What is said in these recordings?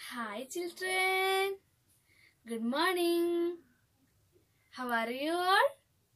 Hi, children. Good morning. How are you all?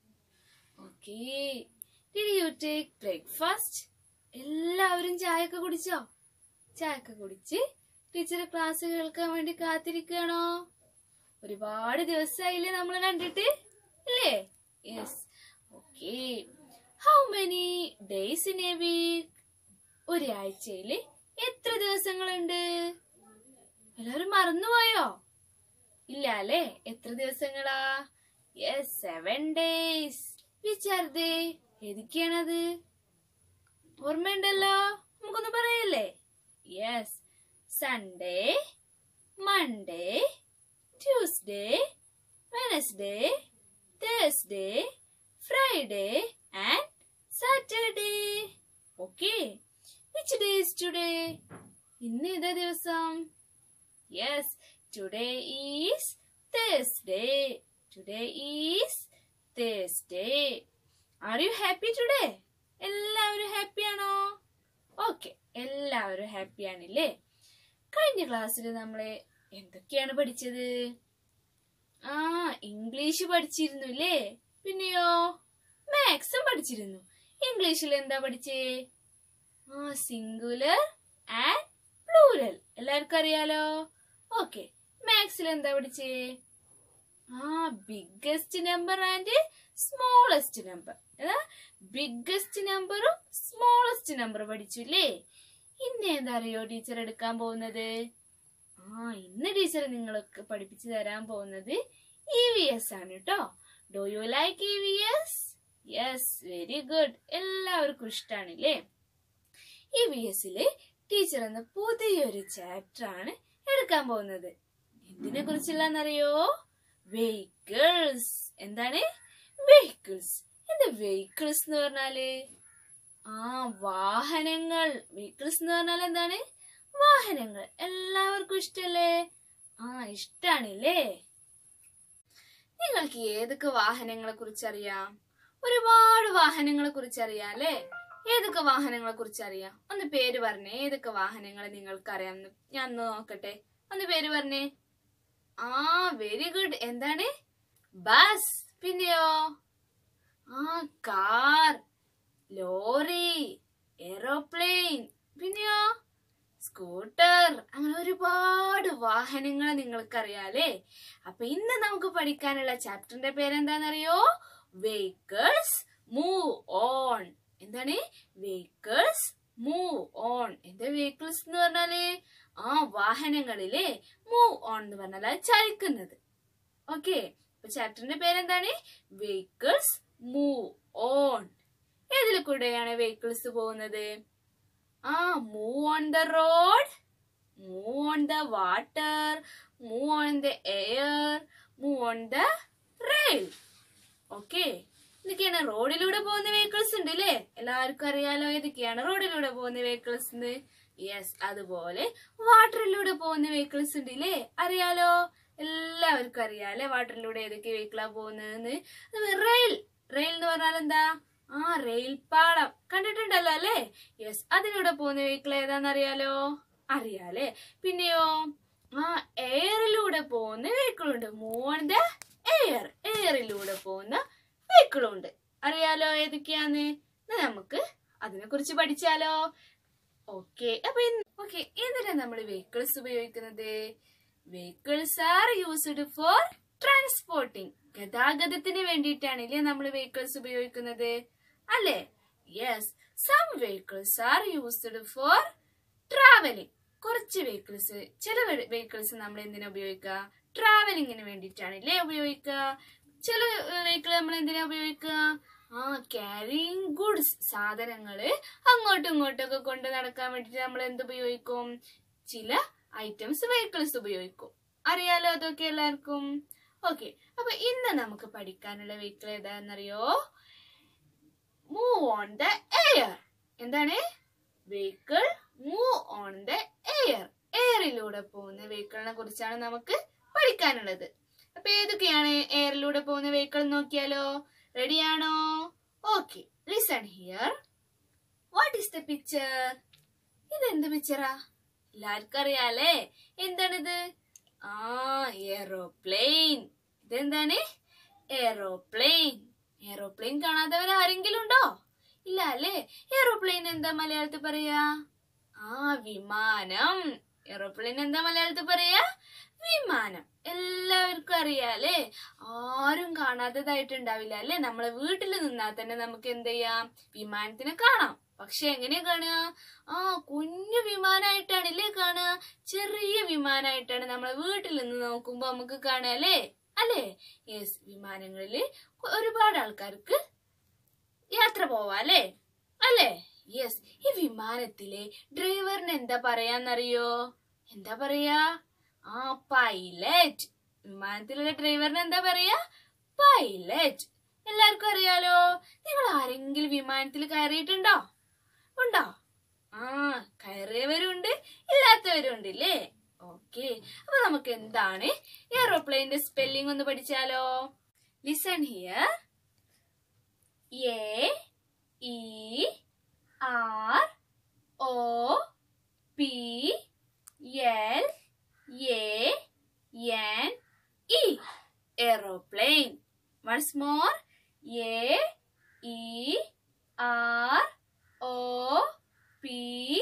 Okay. Did you take breakfast? എല്ലാവരും ചായയൊക്കെ കുടിച്ചോ ചായയൊക്കെ കുടിച്ച് ടീച്ചർ ക്ലാസ് കേൾക്കാൻ വേണ്ടി കാത്തിരിക്കുകയാണോ ഒരുപാട് ദിവസമായില്ലേ നമ്മൾ കണ്ടിട്ട് ഇല്ലേ yes okay how many days in a week ഒരാഴ്ചയില് എത്ര ദിവസങ്ങളുണ്ട് എല്ലാവരും മറന്നുപോയോ ഇല്ല അല്ലേ എത്ര ദിവസങ്ങളാ yes seven days which are they ഏതൊക്കെയാണത് ഓർമ്മയുണ്ടല്ലോ നമുക്കൊന്ന് പറയല്ലേ yes Sunday Monday Tuesday Wednesday Thursday Friday and Saturday okay which day is today ഇന്ന് ഏതാ ദിവസം yes today is Thursday today is Thursday are you happy today എല്ലാവരും ഹാപ്പിയാണോ okay എല്ലാവരും ഹാപ്പിയാണില്ലേ കഴിഞ്ഞ ക്ലാസ്സിൽ നമ്മള് എന്തൊക്കെയാണ് പഠിച്ചത് ആ ഇംഗ്ലീഷ് പഠിച്ചിരുന്നു ഇല്ലേ പിന്നെയോ മാത്സും പഠിച്ചിരുന്നു ഇംഗ്ലീഷിൽ എന്താ പഠിച്ചേ ആ സിംഗുലർ ആൻഡ് പ്ലൂരൽ എല്ലാവർക്കും അറിയാലോ ഓക്കെ മാത്സിൽ എന്താ പഠിച്ചേ ആ biggest number and smallest number ഏതാ ബിഗ്ഗസ്റ്റ് നമ്പറും സ്മോളസ്റ്റ് നമ്പർ പഠിച്ചു ഇല്ലേ ഇന്ന് എന്താ അറിയോ ടീച്ചർ എടുക്കാൻ പോകുന്നത് ആ ഇന്ന് ടീച്ചർ നിങ്ങൾക്ക് പഠിപ്പിച്ചു തരാൻ പോകുന്നത് ഇ വി എസ് ആണ് കേട്ടോ do you like E V S yes very good എല്ലാവർക്കും ഇഷ്ടമാണില്ലേ ഇ വി എസില് ടീച്ചർ എന്ന പുതിയൊരു ചാപ്റ്റർ ആണ് എടുക്കാൻ പോകുന്നത് എന്തിനെ കുറിച്ചുള്ളറിയോ വെഹിക്കിൾസ് എന്താണ് വെഹിക്കിൾസ് എന്താ വെഹിക്കിൾസ് എന്ന് പറഞ്ഞാല് ആ വാഹനങ്ങൾ വെഹിക്കിൾസ് എന്ന് പറഞ്ഞാൽ എന്താണ് വാഹനങ്ങൾ എല്ലാവർക്കും ഇഷ്ടല്ലേ ആ ഇഷ്ടാണില്ലേ നിങ്ങൾക്ക് ഏതൊക്കെ വാഹനങ്ങളെ കുറിച്ച് അറിയാം ഒരുപാട് വാഹനങ്ങളെ കുറിച്ച് അറിയാം അല്ലേ ഏതൊക്കെ വാഹനങ്ങളെ കുറിച്ച് അറിയാം ഒന്ന് പേര് പറഞ്ഞേ ഏതൊക്കെ വാഹനങ്ങൾ നിങ്ങൾക്ക് അറിയാമെന്ന് ഞാൻ ഒന്ന് നോക്കട്ടെ ഒന്ന് പേര് പറഞ്ഞേ ആ വെരി ഗുഡ് എന്താണ് ബസ് പിന്നെയോ ആ കാർ ലോറി എയറോപ്ലെയിൻ പിന്നെയോ സ്കൂട്ടർ അങ്ങനെ ഒരുപാട് വാഹനങ്ങൾ നിങ്ങൾക്ക് അറിയാലേ അപ്പൊ ഇന്ന് നമുക്ക് പഠിക്കാനുള്ള ചാപ്റ്ററിന്റെ പേരെന്താണെന്നറിയോ വെഹിക്കിൾസ് മൂവ് ഓൺ എന്താണ് വെഹിക്കിൾസ് മൂവ് ഓൺ എന്താ വെഹിക്കിൾസ് എന്ന് പറഞ്ഞാല് ആ വാഹനങ്ങളിലെ മൂവ് ഓൺ എന്ന് പറഞ്ഞാൽ അത് ചലിക്കുന്നത് ഓക്കെ അപ്പൊ ചാപ്റ്ററിന്റെ പേരെന്താണ് വെഹിക്കിൾസ് മൂവ് ഓൺ ഏതിൽ കൂടെയാണ് വെഹിക്കിൾസ് പോകുന്നത് ആ move on the road move on the water move on the air move on the rail okay ഇതൊക്കെയാണ് റോഡിലൂടെ പോകുന്ന വെഹിക്കിൾസ് ഉണ്ട് അല്ലേ എല്ലാവർക്കും അറിയാലോ ഏതൊക്കെയാണ് റോഡിലൂടെ പോകുന്ന വെഹിക്കിൾസ് യെസ് അതുപോലെ വാട്ടറിലൂടെ പോകുന്ന വെഹിക്കിൾസ് ഉണ്ട് ഇല്ലേ അറിയാലോ എല്ലാവർക്കും അറിയാലേ വാട്ടറിലൂടെ ഏതൊക്കെ വെഹിക്കിളാ പോകുന്നതെന്ന് റെയിൽ റെയിൽ എന്ന് പറഞ്ഞാൽ എന്താ ആ റെയിൽ പാളം കണ്ടിട്ടുണ്ടല്ലോ അല്ലേ യെസ് അതിലൂടെ പോകുന്ന വെഹിക്കിൾ ഏതാന്ന് അറിയാലോ അറിയാലേ പിന്നെയോ ആ എയറിലൂടെ പോകുന്ന വെഹിക്കിൾ ഉണ്ട് മൂവ് ദ എയർ എയറിലൂടെ പോകുന്ന വെഹിക്കിളും ഉണ്ട് അറിയാലോ ഏതൊക്കെയാന്ന് എന്നാ നമുക്ക് അതിനെ കുറിച്ച് പഠിച്ചാലോ ഓക്കെ അപ്പൊ ഓക്കെ എന്തിനാ നമ്മൾ വെഹിക്കിൾസ് ഉപയോഗിക്കുന്നത് vehicles are used for transporting ഗതാഗതത്തിന് വേണ്ടിയിട്ടാണ് ഇല്ലേ നമ്മൾ വെഹിക്കിൾസ് ഉപയോഗിക്കുന്നത് അല്ലേ yes some vehicles are used for travelling കുറച്ച് വെഹിക്കിൾസ് ചില വെഹിക്കിൾസ് നമ്മൾ എന്തിനാ ഉപയോഗിക്കുക ട്രാവലിങ്ങിന് വേണ്ടിയിട്ടാണ് ഇല്ലേ ഉപയോഗിക്കുക ചില വെഹിക്കിൾ നമ്മൾ എന്തിനാ ഉപയോഗിക്കുക ആ ക്യാരിങ് ഗുഡ്സ് സാധനങ്ങള് അങ്ങോട്ടും ഇങ്ങോട്ടും ഒക്കെ കൊണ്ട് നടക്കാൻ വേണ്ടിട്ട് നമ്മൾ എന്ത് ഉപയോഗിക്കും ചില ഐറ്റംസ് വെഹിക്കിൾസ് ഉപയോഗിക്കും അറിയാലോ അതൊക്കെ എല്ലാവർക്കും ഓക്കെ അപ്പൊ ഇന്ന് നമുക്ക് പഠിക്കാനുള്ള വെഹിക്കിൾ ഏതാണെന്നറിയോ മൂവ് ഓൺ ദ എയർ എന്താണ് vehicle move on the air എയറിലൂടെ പോകുന്ന വെഹിക്കിളിനെ കുറിച്ചാണ് നമുക്ക് പഠിക്കാനുള്ളത് അപ്പൊ ഏതൊക്കെയാണ് എയറിലൂടെ പോകുന്ന വെഹിക്കിൾ നോക്കിയാലോ റെഡിയാണോ okay listen here what is the picture ഇതെന്ത് പിക്ചറാ എല്ലാവർക്കും അറിയാലേ എന്താണിത് ആ എയറോപ്ലെയിൻ ഇതെന്താണ് എയറോപ്ലെയിൻ എയറോപ്ലെയിൻ കാണാത്തവർ ആരെങ്കിലും ഉണ്ടോ ഇല്ല അല്ലേ എയറോപ്ലെയിൻ എന്താ മലയാളത്തിൽ പറയാ ആ വിമാനം എയറോപ്ലെയിൻ എന്താ മലയാളത്തിൽ പറയാ വിമാനം എല്ലാവർക്കും അറിയാലേ ആരും കാണാത്തതായിട്ടുണ്ടാവില്ല അല്ലേ നമ്മളെ വീട്ടിൽ നിന്നാൽ തന്നെ നമുക്ക് എന്ത് ചെയ്യാം വിമാനത്തിനെ കാണാം പക്ഷെ എങ്ങനെയാ കാണുക ആ കുഞ്ഞു വിമാനമായിട്ടാണ് ഇല്ലേ കാണുക ചെറിയ വിമാനമായിട്ടാണ് നമ്മളെ വീട്ടിൽ നിന്ന് നോക്കുമ്പോ നമുക്ക് കാണുക അല്ലേ അല്ലേ യെസ് വിമാനങ്ങളിൽ ഒരുപാട് ആൾക്കാർക്ക് യാത്ര പോവാ അല്ലേ അല്ലേ യെസ് ഈ വിമാനത്തിലെ ഡ്രൈവറിന് എന്താ പറയാന്നറിയോ എന്താ പറയാ ആ പൈലറ്റ് വിമാനത്തിലുള്ള ഡ്രൈവറിന് എന്താ പറയാ പൈലറ്റ് എല്ലാവർക്കും അറിയാലോ നിങ്ങൾ ആരെങ്കിലും വിമാനത്തിൽ കയറിയിട്ടുണ്ടോ ഉണ്ടോ ആ കയറിയവരുണ്ട് ഇല്ലാത്തവരുണ്ട് ഇല്ലേ ഓക്കെ അപ്പൊ നമുക്ക് എന്താണ് എയറോപ്ലെയിന്റെ സ്പെല്ലിംഗ് ഒന്ന് പഠിച്ചാലോ listen here A E R O P L A N E aeroplane once more A E R O P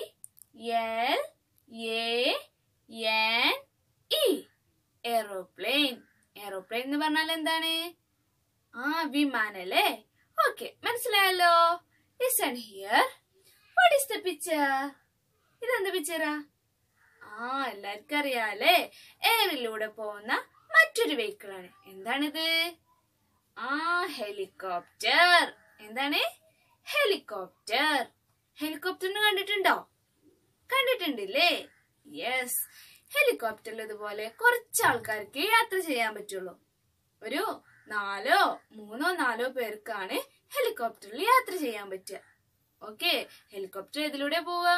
L A N E aeroplane aeroplane എന്ന് പറഞ്ഞാൽ എന്താണ് ആ വിമാനം അല്ലേ ഓക്കെ മനസ്സിലായല്ലോ listen here what is the picture ഇതെന്ത് പിക്ചറാ ആ എല്ലാവർക്കും അറിയാലേ എയറിലൂടെ പോകുന്ന മറ്റൊരു വെഹിക്കിൾ ആണ് എന്താണിത് ആ ഹെലികോപ്റ്റർ എന്താണ് ഹെലികോപ്റ്റർ ഹെലികോപ്റ്ററിന് കണ്ടിട്ടുണ്ടോ കണ്ടിട്ടുണ്ടല്ലേ യെസ് ഹെലികോപ്റ്ററിൽ ഇതുപോലെ കുറച്ച് ആൾക്കാർക്ക് യാത്ര ചെയ്യാൻ പറ്റുള്ളൂ ഒരു നാലോ മൂന്നോ നാലോ പേർക്കാണ് ഹെലികോപ്റ്ററിൽ യാത്ര ചെയ്യാൻ പറ്റുക ഓക്കെ ഹെലികോപ്റ്റർ ഏതിലൂടെ പോവാ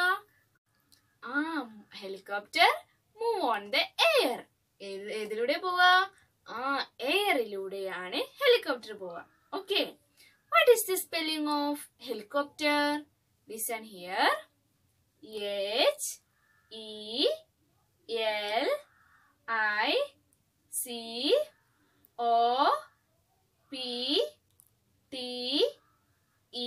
ആ helicopter move on the air ഏതിലൂടെ പോവാ ആ എയറിലൂടെയാണ് ഹെലികോപ്റ്റർ പോവാ okay what is the spelling of helicopter listen here H E L I C O P T E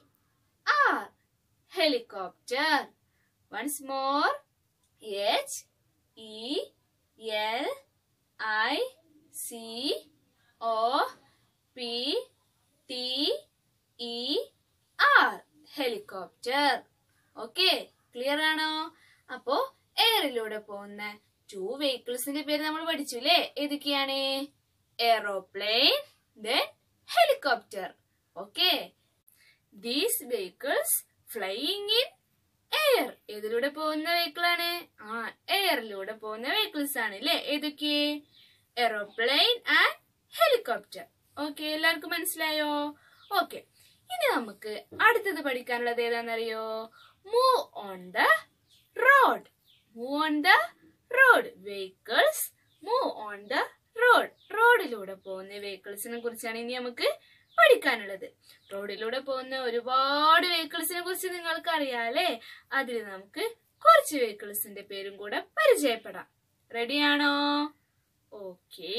R helicopter once more H E L I C O P T E R helicopter okay clear ആണോ അപ്പോ എയറിലൂടെ പോകുന്ന to വെഹിക്കിൾസിന്റെ പേര് നമ്മൾ പഠിച്ചു അല്ലേ ഏതൊക്കെയാണ് aeroplane then helicopter okay these vehicles flying in air ഏതിലൂടെ പോകുന്ന വെഹിക്കിൾ ആണ് ആ എയറിലൂടെ പോകുന്ന വെഹിക്കിൾസ് ആണ് അല്ലേ ഏതൊക്കെ എയറോപ്ലെയിൻ ആൻഡ് ഹെലികോപ്റ്റർ ഓക്കെ എല്ലാവർക്കും മനസ്സിലായോ ഓക്കെ ഇനി നമുക്ക് അടുത്തത് പഠിക്കാനുള്ളത് ഏതാണെന്നറിയോ move on the road move on the road vehicles move on the road റോഡിലൂടെ പോകുന്ന വെഹിക്കിൾസിനെ കുറിച്ചാണ് ഇനി നമുക്ക് പഠിക്കാനുള്ളത് റോഡിലൂടെ പോകുന്ന ഒരുപാട് വെഹിക്കിൾസിനെ കുറിച്ച് നിങ്ങൾക്ക് അറിയാലേ അതിൽ നമുക്ക് കുറച്ച് വെഹിക്കിൾസിന്റെ പേരും കൂടെ പരിചയപ്പെടാം റെഡിയാണോ okay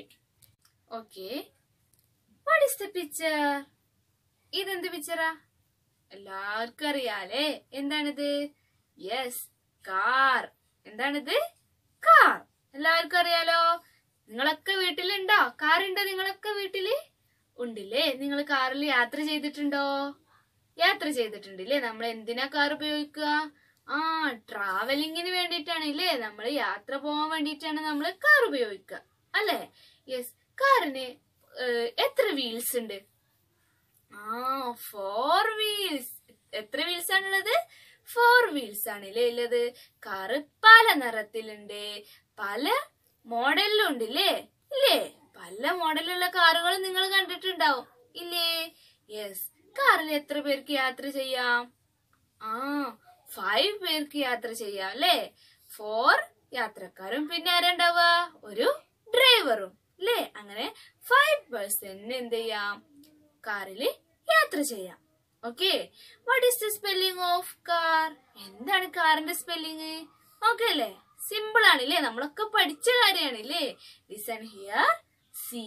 okay what is the picture ഇതെന്ത് പിക്ചറാ എല്ലാവർക്കും അറിയാലേ എന്താണിത് യെസ് കാർ എന്താണിത് കാർ എല്ലാവർക്കും അറിയാലോ നിങ്ങളൊക്കെ വീട്ടിലുണ്ടോ കാറുണ്ടോ നിങ്ങളൊക്കെ വീട്ടില് ഉണ്ടില്ലേ നിങ്ങൾ കാറിൽ യാത്ര ചെയ്തിട്ടുണ്ടോ യാത്ര ചെയ്തിട്ടുണ്ടല്ലേ നമ്മൾ എന്തിനാ കാർ ഉപയോഗിക്കുക ആ ട്രാവലിങ്ങിന് വേണ്ടിയിട്ടാണ് ഇല്ലേ നമ്മൾ യാത്ര പോകാൻ വേണ്ടിയിട്ടാണ് നമ്മൾ കാർ ഉപയോഗിക്കുക അല്ലേ യെസ് കാറിന് ഏഹ്, എത്ര വീൽസ് ഉണ്ട് ആ ഫോർ വീൽസ് എത്ര വീൽസ് ആണുള്ളത് ഫോർ വീൽസ് ആണ് ഇല്ലേ ഉള്ളത് കാറ് പല നിറത്തിലുണ്ട് പല മോഡലിലും ഉണ്ട് ഇല്ലേ ഇല്ലേ പല മോഡലുള്ള കാറുകൾ നിങ്ങൾ കണ്ടിട്ടുണ്ടാവും ഇല്ലേ യെസ് കാറിൽ എത്ര പേർക്ക് യാത്ര ചെയ്യാം ആ ഫൈവ് പേർക്ക് യാത്ര ചെയ്യാം അല്ലേ ഫോർ യാത്രക്കാരും പിന്നെ ആരുണ്ടാവുക ഒരു ഡ്രൈവറും അല്ലേ അങ്ങനെ ഫൈവ് പേഴ്സണിന് എന്ത് ചെയ്യാം കാറില് യാത്ര ചെയ്യാം okay what is the spelling of car എന്താണ് കാറിന്റെ സ്പെല്ലിംഗ് ഓക്കെ അല്ലേ സിമ്പിൾ ആണില്ലേ നമ്മളൊക്കെ പഠിച്ച കാര്യമാണില്ലേ listen here C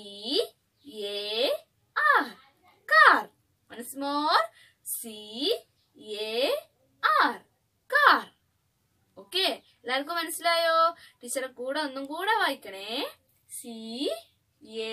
A R car once more C A R car okay എല്ലാവർക്കും മനസ്സിലായോ ടീച്ചറെ കൂടെ ഒന്നും കൂടെ വായിക്കണേ C A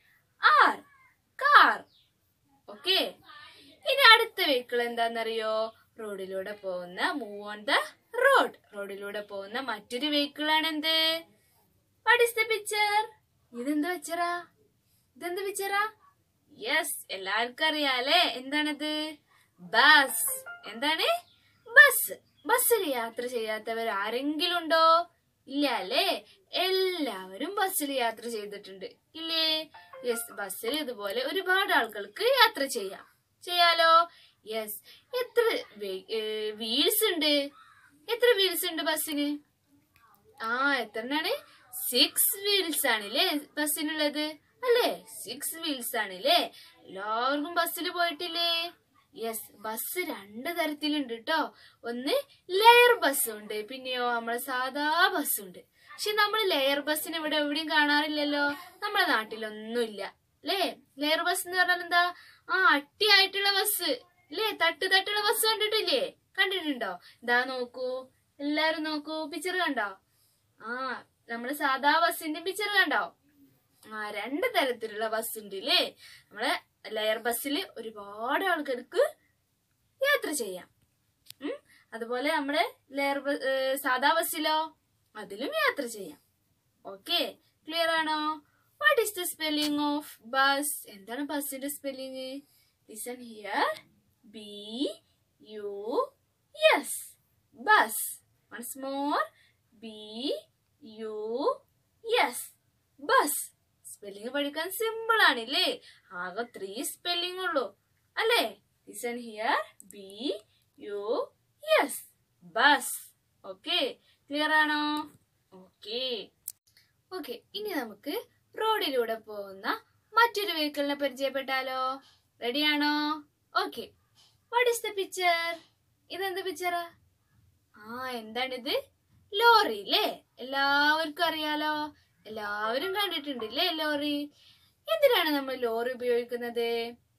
R car okay ഇനി അടുത്ത വെഹിക്കിൾ എന്താണെന്നറിയോ റോഡിലൂടെ പോകുന്ന മൂവ് ഓൺ ദ റോഡ് റോഡിലൂടെ പോകുന്ന മറ്റൊരു വെഹിക്കിൾ ആണ് എന്ത് വാട്ട് ഇസ് ദ പിക്ചർ ഇതെന്ത് പിക്ചറാ ഇതെന്ത് പിക്ചറാ യെസ് എല്ലാവർക്കും അറിയാലേ എന്താണത് ബസ് എന്താണ് ബസ് ബസ്സിൽ യാത്ര ചെയ്യാത്തവർ ആരെങ്കിലും ഉണ്ടോ ഇല്ല അല്ലേ എല്ലാവരും ബസ്സിൽ യാത്ര ചെയ്തിട്ടുണ്ട് ഇല്ലേ യെസ് ബസ്സിൽ ഇതുപോലെ ഒരുപാട് ആളുകൾക്ക് യാത്ര ചെയ്യാം ചെയ്യാലോ യെസ് എത്ര വീൽസ് ഉണ്ട് എത്ര വീൽസ് ഉണ്ട് ബസ്സിന് ആ എത്രണ്ണാണ് സിക്സ് വീൽസ് ആണല്ലേ ബസ്സിനുള്ളത് അല്ലേ സിക്സ് വീൽസ് ആണല്ലേ എല്ലാവർക്കും ബസ്സിൽ പോയിട്ടില്ലേ യെസ് ബസ് രണ്ട് തരത്തിലുണ്ട് കേട്ടോ ഒന്ന് ലെയർ ബസ് ഉണ്ട് പിന്നെയോ നമ്മളെ സാധാ ബസ് ഉണ്ട് പക്ഷെ നമ്മൾ ലെയർ ബസ്സിന് ഇവിടെ എവിടെയും കാണാറില്ലല്ലോ നമ്മുടെ നാട്ടിലൊന്നുമില്ല അല്ലേ ലെയർ ബസ് എന്ന് പറഞ്ഞാൽ എന്താ ആ അട്ടിയായിട്ടുള്ള ബസ് അല്ലേ തട്ട് തട്ടുള്ള ബസ് കണ്ടിട്ടില്ലേ കണ്ടിട്ടുണ്ടോ ഇതാ നോക്കൂ എല്ലാരും നോക്കൂ പിക്ചർ കണ്ടോ ആ നമ്മള് സാധാ ബസ്സിന്റെ പിക്ചർ കണ്ടോ ആ രണ്ട് തരത്തിലുള്ള ബസ് ഉണ്ട് ഇല്ലേ നമ്മളെ ലെയർ ബസ്സിൽ ഒരുപാട് ആൾക്കാർക്ക് യാത്ര ചെയ്യാം ഉം. അതുപോലെ നമ്മുടെ ലെയർ ബ- ഏ, സാധാ ബസ്സിലോ അതിലും യാത്ര ചെയ്യാം ഓക്കെ ക്ലിയർ ആണോ what is the spelling of bus എന്താണ് ബസ്സിന്റെ spelling listen here B U S bus once more B U S bus spelling പഠിക്കാൻ സിമ്പിൾ ആണില്ലേ ആകെ ത്രീ സ്പെല്ലിംഗ് ഉള്ളൂ അല്ലേ listen here B U S bus okay clear ആണോ okay okay ഇനി നമുക്ക് റോഡിലൂടെ പോകുന്ന മറ്റൊരു വെഹിക്കിളിനെ പരിചയപ്പെട്ടാലോ റെഡിയാണോ okay what is the picture ഇതെന്ത് പിക്ചറാ ആ എന്താണിത് ലോറി അല്ലേ എല്ലാവർക്കും അറിയാലോ എല്ലാവരും കണ്ടിട്ടുണ്ടല്ലേ ലോറി എന്തിനാണ് നമ്മൾ ലോറി ഉപയോഗിക്കുന്നത്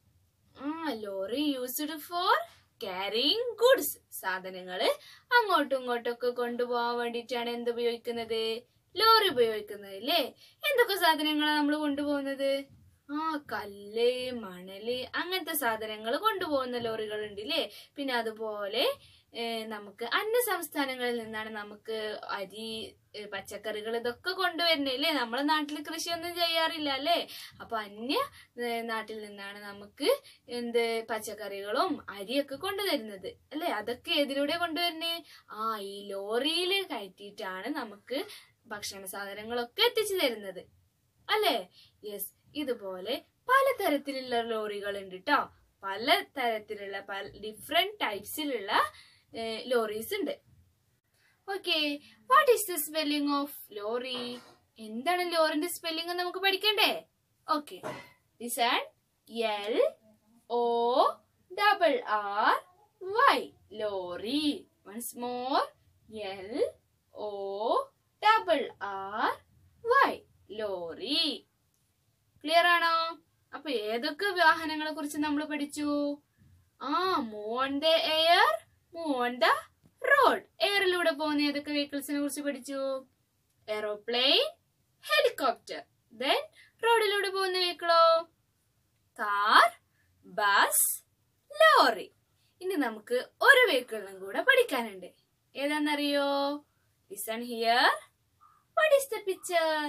ആ lorry used for carrying goods സാധനങ്ങള് അങ്ങോട്ടും ഇങ്ങോട്ടും ഒക്കെ കൊണ്ടുപോകാൻ വേണ്ടിയിട്ടാണ് എന്ത് ഉപയോഗിക്കുന്നത് ലോറി ഉപയോഗിക്കുന്നത് അല്ലേ എന്തൊക്കെ സാധനങ്ങളാണ് നമ്മൾ കൊണ്ടുപോകുന്നത് ആ കല്ല് മണല് അങ്ങനത്തെ സാധനങ്ങൾ കൊണ്ടുപോകുന്ന ലോറികൾ ഉണ്ട് ഇല്ലേ പിന്നെ അതുപോലെ ഏ, നമുക്ക് അന്യ സംസ്ഥാനങ്ങളിൽ നിന്നാണ് നമുക്ക് അരി ഏ, പച്ചക്കറികൾ ഇതൊക്കെ കൊണ്ടുവരുന്നില്ലേ നമ്മളെ നാട്ടിൽ കൃഷിയൊന്നും ചെയ്യാറില്ല അല്ലേ അപ്പൊ അന്യ ഏ, നാട്ടിൽ നിന്നാണ് നമുക്ക് എന്ത് പച്ചക്കറികളും അരിയൊക്കെ കൊണ്ടുവരുന്നത് അല്ലേ അതൊക്കെ ഏതിലൂടെ കൊണ്ടുവരുന്നേ ആ ഈ ലോറിയിൽ കയറ്റിയിട്ടാണ് നമുക്ക് ഭക്ഷണ സാധനങ്ങളൊക്കെ എത്തിച്ചു തരുന്നത് അല്ലേ യെസ് ഇതുപോലെ പലതരത്തിലുള്ള ലോറികൾ ഉണ്ട് കേട്ടോ പല തരത്തിലുള്ള പല ഡിഫറെന്റ് ടൈപ്സിലുള്ള ലോറീസ് ഉണ്ട് okay what is the spelling of lorry എന്താണ് ലോറിന്റെ സ്പെല്ലിംഗ് നമുക്ക് പഠിക്കണ്ടേ okay listen L O double R Y lorry once more L O double R Y lorry clear ആണോ അപ്പൊ ഏതൊക്കെ വാഹനങ്ങളെ കുറിച്ച് നമ്മൾ പഠിച്ചു ആ move on the air move on the road എയറിലൂടെ പോകുന്ന ഏതൊക്കെ വെഹിക്കിൾസിനെ കുറിച്ച് പഠിച്ചു എയറോപ്ലെയിൻ ഹെലികോപ്റ്റർ ദെൻ റോഡിലൂടെ പോകുന്ന വെഹിക്കിളോ കാർ ബസ് ലോറി ഇനി നമുക്ക് ഒരു വെഹിക്കിളിനും കൂടെ പഠിക്കാനുണ്ട് ഏതാണെന്നറിയോ listen here what is the picture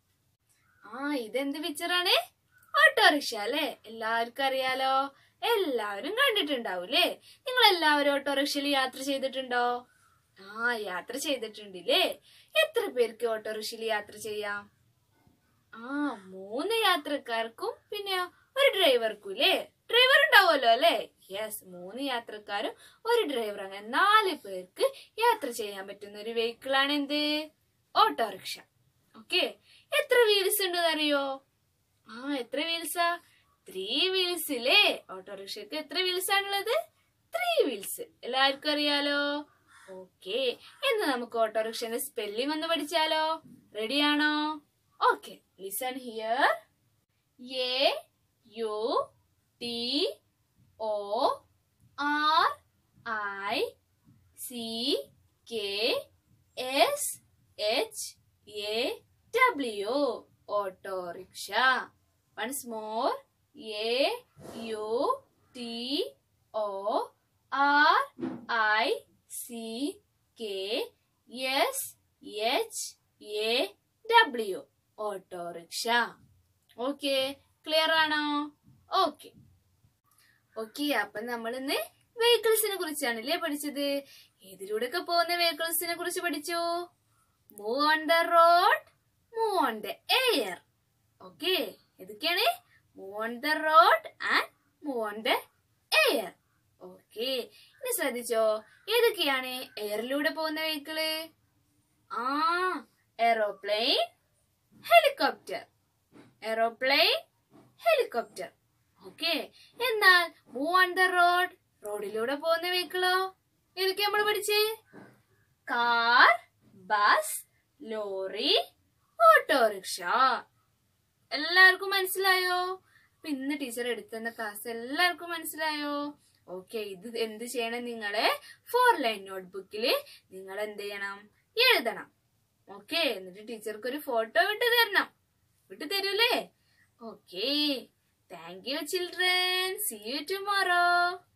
ആ ഇതെന്ത് പിക്ചറാണ് ഓട്ടോറിക്ഷ അല്ലേ എല്ലാവർക്കും അറിയാലോ എല്ലാവരും കണ്ടിട്ടുണ്ടാവൂലേ നിങ്ങൾ എല്ലാവരും ഓട്ടോറിക്ഷയിൽ യാത്ര ചെയ്തിട്ടുണ്ടോ ആ യാത്ര ചെയ്തിട്ടുണ്ടില്ലേ എത്ര പേർക്ക് ഓട്ടോറിക്ഷയിൽ യാത്ര ചെയ്യാം ആ മൂന്ന് യാത്രക്കാർക്കും പിന്നെ ഒരു ഡ്രൈവർക്കും ഇല്ലേ ഡ്രൈവർ ഉണ്ടാവുമല്ലോ അല്ലേ യെസ് മൂന്ന് യാത്രക്കാരും ഒരു ഡ്രൈവർ അങ്ങനെ നാല് പേർക്ക് യാത്ര ചെയ്യാൻ പറ്റുന്ന ഒരു വെഹിക്കിൾ ആണ് എന്ത് ഓട്ടോറിക്ഷ ഓക്കെ എത്ര വീൽസ് ഉണ്ട് അറിയോ ആ എത്ര വീൽസാ ത്രീ വീൽസില്ലേ ഓട്ടോറിക്ഷക്ക് എത്ര വീൽസ് ആണുള്ളത് ത്രീ വീൽസ് എല്ലാവർക്കും അറിയാലോ ഓക്കെ ഇന്ന് നമുക്ക് ഓട്ടോറിക്ഷന്റെ സ്പെല്ലിംഗ് ഒന്ന് പഠിച്ചാലോ റെഡിയാണോ okay listen here A U T O R I C K S H A W autorickshaw once more A U T O R I C K S H A W autorickshaw okay clear ആണോ okay okay അപ്പൊ നമ്മൾ ഇന്ന് വെഹിക്കിൾസിനെ കുറിച്ചാണല്ലേ പഠിച്ചത് ഏതിലൂടെയൊക്കെ പോകുന്ന വെഹിക്കിൾസിനെ കുറിച്ച് പഠിച്ചു move on the road move on the air okay ഏതൊക്കെയാണ് move on the road and move on the air okay ഇനി ശ്രദ്ധിച്ചോ ഏതൊക്കെയാണ് എയറിലൂടെ പോകുന്ന വെഹിക്കിള് ആ aeroplane helicopter aeroplane helicopter okay എന്നാൽ മൂവ് ഓൺ ദ റോഡ് റോഡിലൂടെ പോകുന്ന വെഹിക്കിളോ ഏതൊക്കെ നമ്മൾ പഠിച്ചേ കാർ ബസ് ലോറി ഓട്ടോറിക്ഷ എല്ലാവർക്കും മനസ്സിലായോ അപ്പൊ ഇന്ന് ടീച്ചർ എടുത്തുന്ന ക്ലാസ് എല്ലാവർക്കും മനസ്സിലായോ ഓക്കെ ഇത് എന്ത് ചെയ്യണം നിങ്ങള് ഫോർ ലൈൻ നോട്ട്ബുക്കിൽ നിങ്ങൾ എന്ത് ചെയ്യണം എഴുതണം ഓക്കെ എന്നിട്ട് ടീച്ചർക്ക് ഒരു ഫോട്ടോ വിട്ട് തരണം വിട്ട് തരൂലേ okay thank you children see you tomorrow